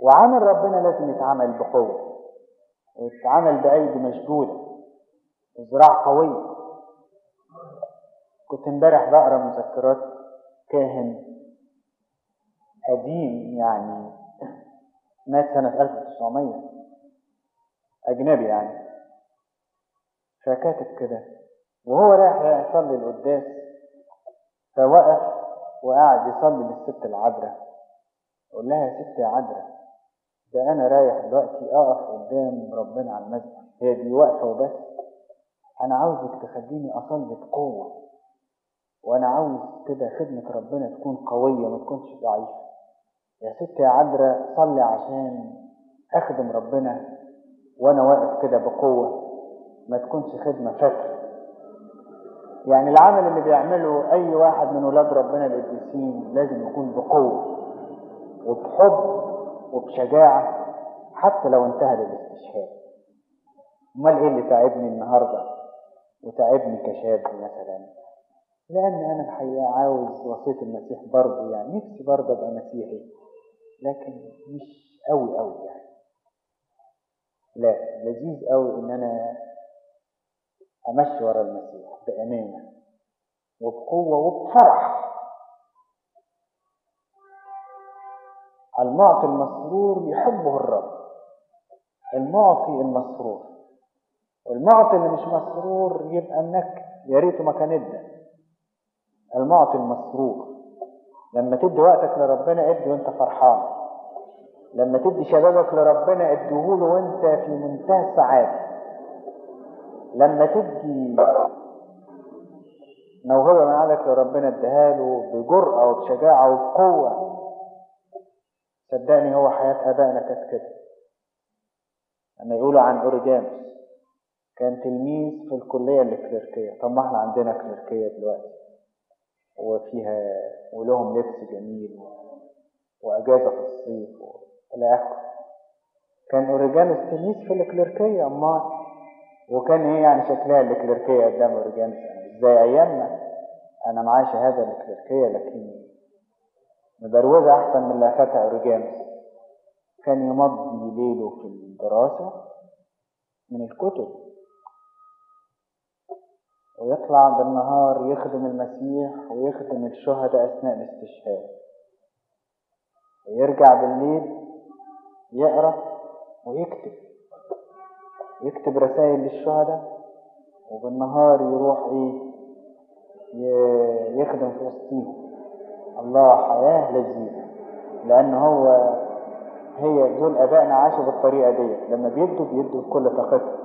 وعمل ربنا لازم يتعمل بقوة ويتعمل بأيدي مشدودة وذراع قوية كنت امبارح بقرا مذكرات كاهن قديم يعني مات سنة 1900 أجنبي يعني فكاتب كده وهو رايح يصلي القداس فوقف وقعد يصلي للست العذراء يقول لها يا ست يا عذراء ده أنا رايح دلوقتي أقف قدام ربنا على المسجد هي دي واقفة وبس أنا عاوزك تخليني أصلي بقوة وأنا عاوز كده خدمة ربنا تكون قوية ما تكونش ضعيفة يا ست يا عذراء صلي عشان أخدم ربنا وأنا واقف كده بقوة ما تكونش خدمة فترة يعني العمل اللي بيعمله أي واحد من ولاد ربنا القديسين لازم يكون بقوة وبحب وبشجاعة حتى لو انتهى للاستشهاد امال ايه اللي تعبني النهارده وتعبني كشاب مثلا لان انا الحقيقه عاوز وصيه المسيح برضه يعني نفسي برضه ابقى مسيحي لكن مش قوي قوي يعني لا لذيذ قوي ان انا امشي ورا المسيح بامانه وبقوه وبفرح المعطي المسرور يحبه الرب المعطي المسرور والمعطي اللي مش مسرور يبقى النك يا ريته ما كان ادى المعطي المسرور لما تدي وقتك لربنا ادي وانت فرحان لما تدي شبابك لربنا اديهوله وانت في منتهى السعادة لما تدي موهبة من عندك لربنا اديها له بجرأة وبشجاعة وبقوة صدقني هو حياة آبائنا كانت كده لما يقولوا عن أوريجانوس كان تلميذ في الكلية الكليركية طب ما احنا عندنا كليركية دلوقتي وفيها ولهم لبس جميل وأجازة في الصيف إلى آخره كان أوريجانوس تلميذ في الكليركية أمال وكان إيه يعني شكلها الكليركية قدام أوريجانوس يعني زي أيامنا أنا معايا شهادة الكليركية لكن مبروزة أحسن من اللي أخدها أوريجانوس كان يمضي ليله في الدراسة من الكتب ويطلع بالنهار يخدم المسيح ويخدم الشهداء أثناء الاستشهاد ويرجع بالليل يقرأ ويكتب يكتب رسائل للشهداء وبالنهار يروح ايه يخدم في وسطيهم الله حياة لذيذة لأن هو هي دول آبائنا عاشوا بالطريقة دي لما بيدوا بيدوا بكل طاقتهم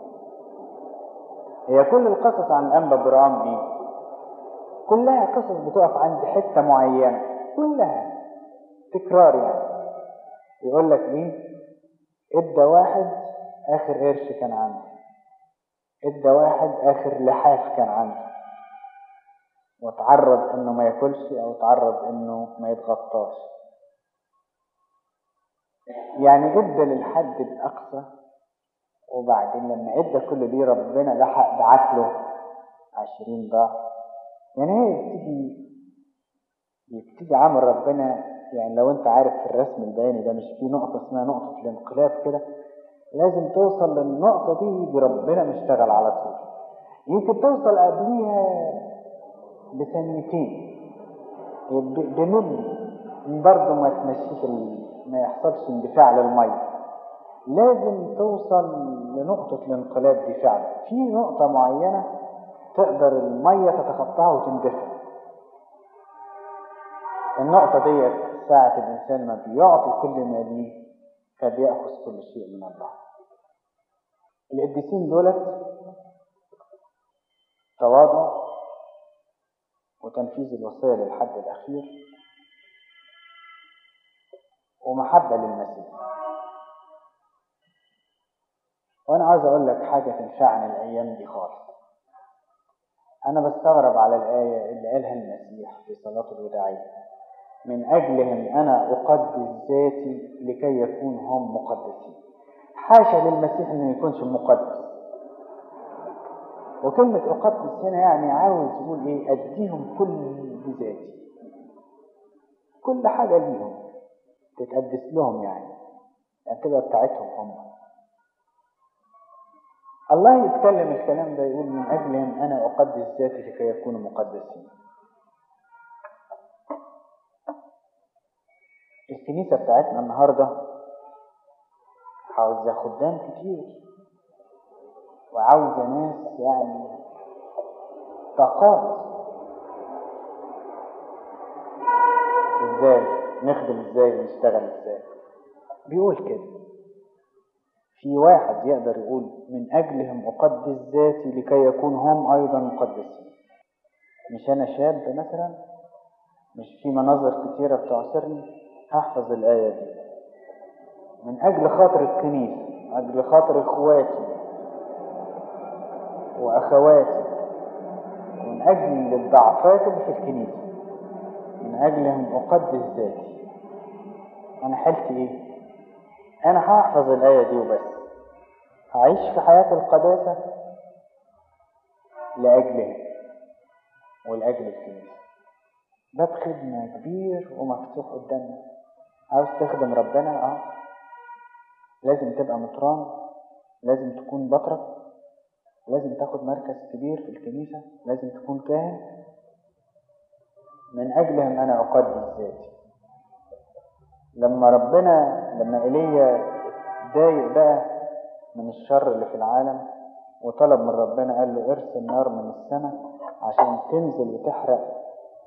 هي كل القصص عن الأنبا برام دي كلها قصص بتقف عند حتة معينة كلها تكرار يعني يقول لك ايه ادى واحد اخر قرش كان عنده ادى واحد اخر لحاف كان عنده وتعرض انه ما ياكلش او تعرض انه ما يتغطاش يعني ادى للحد الاقصى وبعدين لما ادى كل دي ربنا لحق بعت له عشرين ضعف يعني هي يبتدي يبتدي عمل ربنا يعني لو انت عارف في الرسم البياني ده مش في نقطة اسمها نقطة الانقلاب كده لازم توصل للنقطة دي يجي ربنا مشتغل على طول يمكن توصل قبليها بثانيتين بملي برضه ما تمشيش ما يحصلش اندفاع للمية لازم توصل لنقطة الانقلاب دي فعلا في نقطة معينة تقدر المية تتخطاها وتندفع النقطة ديت ساعة الإنسان ما بيعطي كل ما ليه فبيأخذ كل شيء من الله القديسين دولت تواضع وتنفيذ الوصية للحد الأخير ومحبة للمسيح وأنا عاوز أقول لك حاجة تنفعني الأيام دي خالص أنا بستغرب على الآية اللي قالها المسيح في صلاة الوداعية من أجلهم أنا أقدس ذاتي لكي يكون هم مقدسين حاشا للمسيح أنه يكونش مقدس وكلمة أقدس هنا يعني عاوز يقول إيه أديهم كل ذاتي كل حاجة ليهم تتقدس لهم يعني يعني تبقى بتاعتهم هم الله يتكلم الكلام ده يقول من أجلهم أنا أقدس ذاتي لكي يكونوا مقدسين الكنيسة بتاعتنا النهاردة عاوزة خدام كتير وعاوزة ناس يعني طاقات ازاي نخدم ازاي ونشتغل ازاي بيقول كده في واحد يقدر يقول من أجلهم أقدس ذاتي لكي يكون هم أيضا مقدسين مش أنا شاب مثلا مش في مناظر كتيرة بتعصرني هحفظ الآية دي من أجل خاطر الكنيسة من أجل خاطر إخواتي وأخواتي من أجل الضعفات اللي في الكنيسة من أجلهم أقدس ذاتي أنا حالتي إيه؟ أنا هحفظ الآية دي وبس هعيش في حياة القداسة لأجلهم ولأجل الكنيسة باب خدمة كبير ومفتوح قدامنا عاوز تخدم ربنا اه لازم تبقى مطران لازم تكون بطرك لازم تاخد مركز كبير في الكنيسة لازم تكون كاهن من أجلهم أنا أقدس ذاتي لما ربنا لما ايليا اتضايق بقى من الشر اللي في العالم وطلب من ربنا قال له ارسل نار من السماء عشان تنزل وتحرق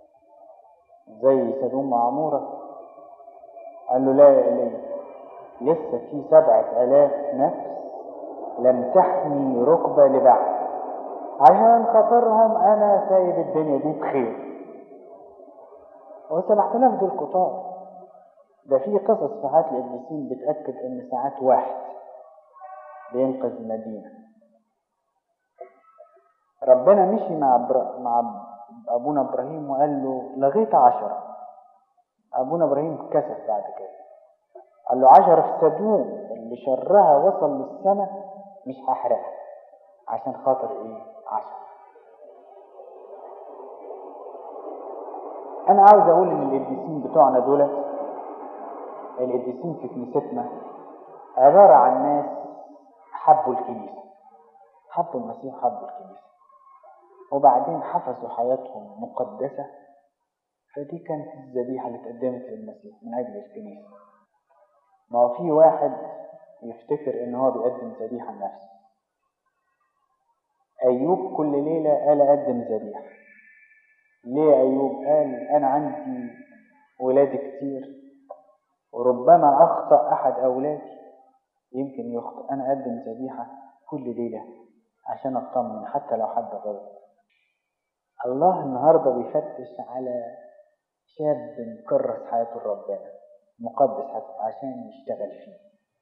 زي سدوم وعمورة قال له لا يا ايليا لسه في سبعة آلاف نفس لم تحمي ركبة لبعض عشان خاطرهم أنا سايب الدنيا دي بخير وسبعة آلاف دول كتار ده في قصص في حياة القديسين بتأكد إن ساعات واحد بينقذ المدينة ربنا مشي مع برا... مع أبونا إبراهيم وقال له لغيت عشرة أبونا إبراهيم كسف بعد كده قال له عشرة في سدوم اللي شرها وصل للسماء مش هحرقها عشان خاطر إيه عشرة أنا عاوز أقول إن القديسين بتوعنا دولت القديسين في كنيستنا عبارة عن ناس حبوا الكنيسة حبوا المسيح حبوا الكنيسة وبعدين حفظوا حياتهم مقدسة فدي كانت الذبيحة اللي اتقدمت للمسيح من أجل الكنيسة ما هو في واحد يفتكر إن هو بيقدم ذبيحة لنفسه أيوب كل ليلة قال أقدم ذبيحة ليه أيوب قال أنا عندي ولاد كتير وربما أخطأ أحد أولادي يمكن يخطئ أنا أقدم ذبيحة كل ليلة عشان أطمن حتى لو حد غلط الله النهاردة بيفتش على شاب مكرس حياته لربنا مقدس حياته عشان يشتغل فيه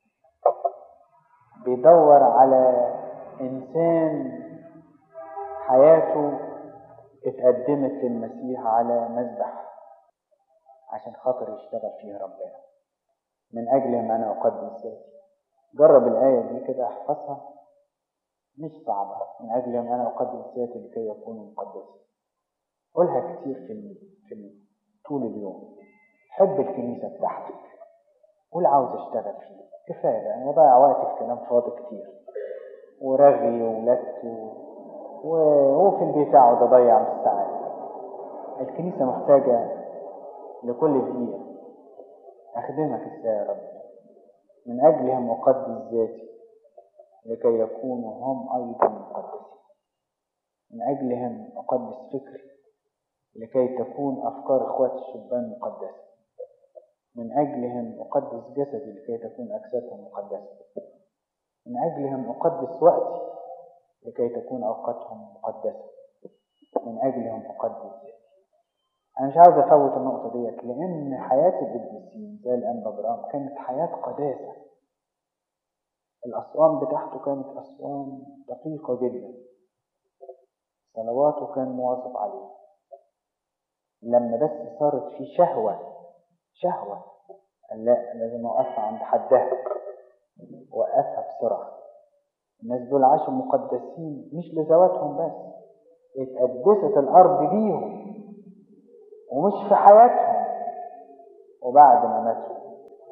بيدور على إنسان حياته اتقدمت للمسيح على مذبح عشان خاطر يشتغل فيها ربنا من أجلهم أنا أقدس ذاتي جرب الآية دي كده احفظها مش صعبة من أجلهم أنا أقدس ذاتي لكي يكونوا مقدسين قولها كتير في ال... في ال... طول اليوم حب الكنيسة بتاعتك قول عاوز أشتغل فيه كفاية بقى أنا بضيع وقتي في كلام فاضي كتير ورغي ولت و... و... وفي البيت أقعد أضيع بالساعات الكنيسة محتاجة لكل دقيقة أخدمك إزاي يا رب من أجلهم أقدس ذاتي لكي يكونوا هم أيضا مقدسين من أجلهم أقدس فكري لكي تكون أفكار إخوات الشبان مقدسة من أجلهم أقدس جسدي لكي تكون أجسادهم مقدسة من أجلهم أقدس وقتي لكي تكون أوقاتهم مقدسة من أجلهم أقدس ذاتي أنا مش عاوز أفوت النقطة ديت لأن حياة القديسين زي الأنبا برام كانت حياة قداسة الأصوام بتاعته كانت أصوام دقيقة جدا صلواته كان مواظب عليها لما بس صارت في شهوة شهوة لا لازم أوقفها عند حدها وقفها بسرعة الناس دول عاشوا مقدسين مش لذواتهم بس اتقدست الأرض بيهم ومش في حياتهم وبعد ما ماتوا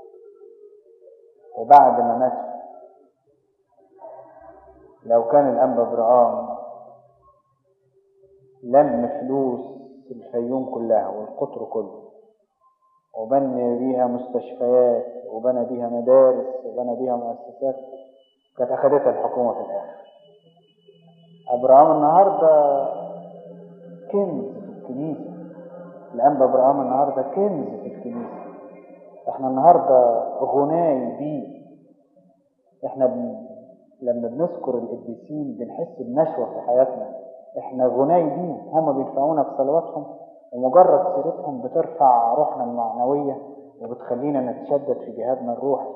وبعد ما مات لو كان الأنبا برقام لم فلوس الفيوم كلها والقطر كله وبني بيها مستشفيات وبنى بيها مدارس وبنى بيها مؤسسات كانت أخدتها الحكومة في الآخر أبراهام النهاردة كنز في الكنيسة الأنبا أبراهام النهاردة كنز في الكنيسة احنا النهاردة غناي بيه احنا بن... لما بنذكر القديسين بنحس بنشوة في حياتنا احنا غناي بيه هما بينفعونا بصلواتهم ومجرد سيرتهم بترفع روحنا المعنوية وبتخلينا نتشدد في جهادنا الروحي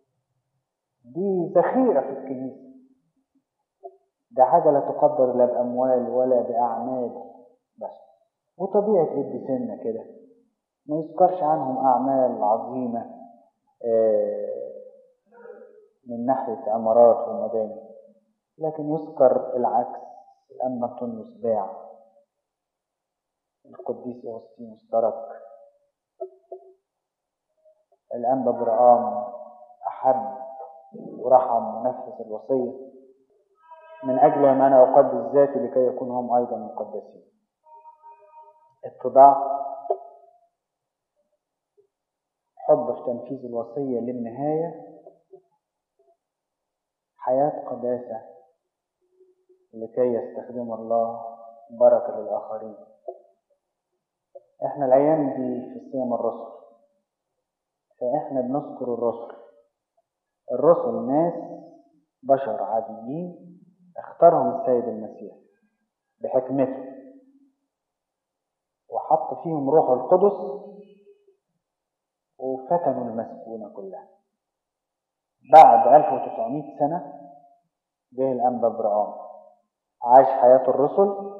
دي ذخيرة في الكنيسة ده حاجة لا تقدر لا بأموال ولا بأعمال بس وطبيعة قديسنا كده ما يذكرش عنهم أعمال عظيمة من ناحية عمارات ومباني لكن يذكر العكس الأنبا أنطونيوس باع القديس أغسطينوس ترك الأنبا برقام أحب ورحم ونفذ الوصية من أجل ما أنا أقدس ذاتي لكي يكونوا هم أيضا مقدسين اتضاع حب في تنفيذ الوصية للنهاية حياة قداسة لكي يستخدم الله بركة للآخرين احنا الأيام دي في صيام الرسل فاحنا بنذكر الرسل الرسل ناس بشر عاديين اختارهم السيد المسيح بحكمته وحط فيهم روح القدس وفتنوا المسكونة كلها بعد 1900 سنة جه الأنبا برعام عاش حياة الرسل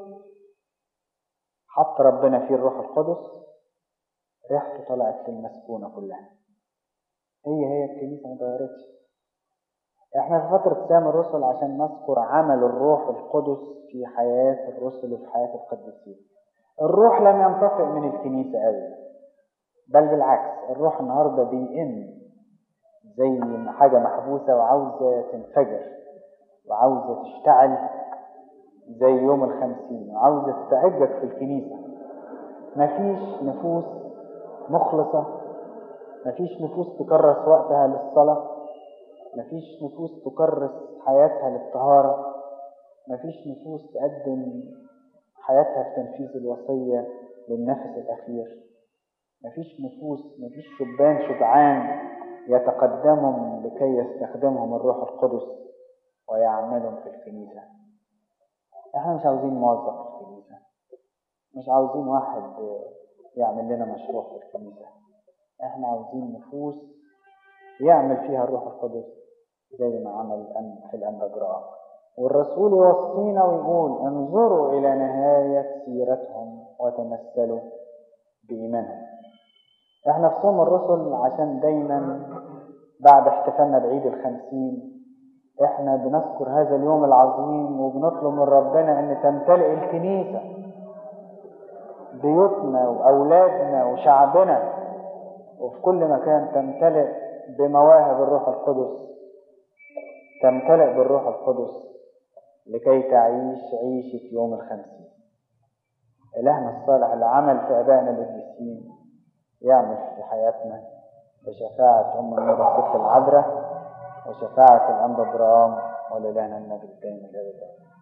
حط ربنا فيه الروح القدس ريحته طلعت في المسكونة كلها هي هي الكنيسة ما اتغيرتش احنا في فترة صيام الرسل عشان نذكر عمل الروح القدس في حياة الرسل وفي حياة القديسين الروح لم ينطفئ من الكنيسة أبدا بل بالعكس الروح النهاردة بيئن زي حاجة محبوسة وعاوزة تنفجر وعاوزة تشتعل زي يوم الخمسين وعاوزة تتعجك في الكنيسة مفيش نفوس مخلصة مفيش نفوس تكرس وقتها للصلاة مفيش نفوس تكرس حياتها للطهارة مفيش نفوس تقدم حياتها في تنفيذ الوصية للنفس الأخير مفيش نفوس مفيش شبان شجعان يتقدمهم لكي يستخدمهم الروح القدس ويعملهم في الكنيسة احنا مش عاوزين موظف في الكنيسة مش عاوزين واحد يعمل لنا مشروع في الكنيسة احنا عاوزين نفوس يعمل فيها الروح القدس زي ما عمل في الأنبجراء والرسول يوصينا ويقول انظروا إلى نهاية سيرتهم وتمثلوا بإيمانهم احنا في صوم الرسل عشان دايما بعد احتفالنا بعيد الخمسين احنا بنذكر هذا اليوم العظيم وبنطلب من ربنا ان تمتلئ الكنيسة بيوتنا واولادنا وشعبنا وفي كل مكان تمتلئ بمواهب الروح القدس تمتلئ بالروح القدس لكي تعيش عيشة يوم الخمسين إلهنا الصالح اللي عمل في أبائنا القديسين يعمل في حياتنا بشفاعة أم النور الست العذراء وشفاعة الأنبا برام ولله المجد الدائم الأبد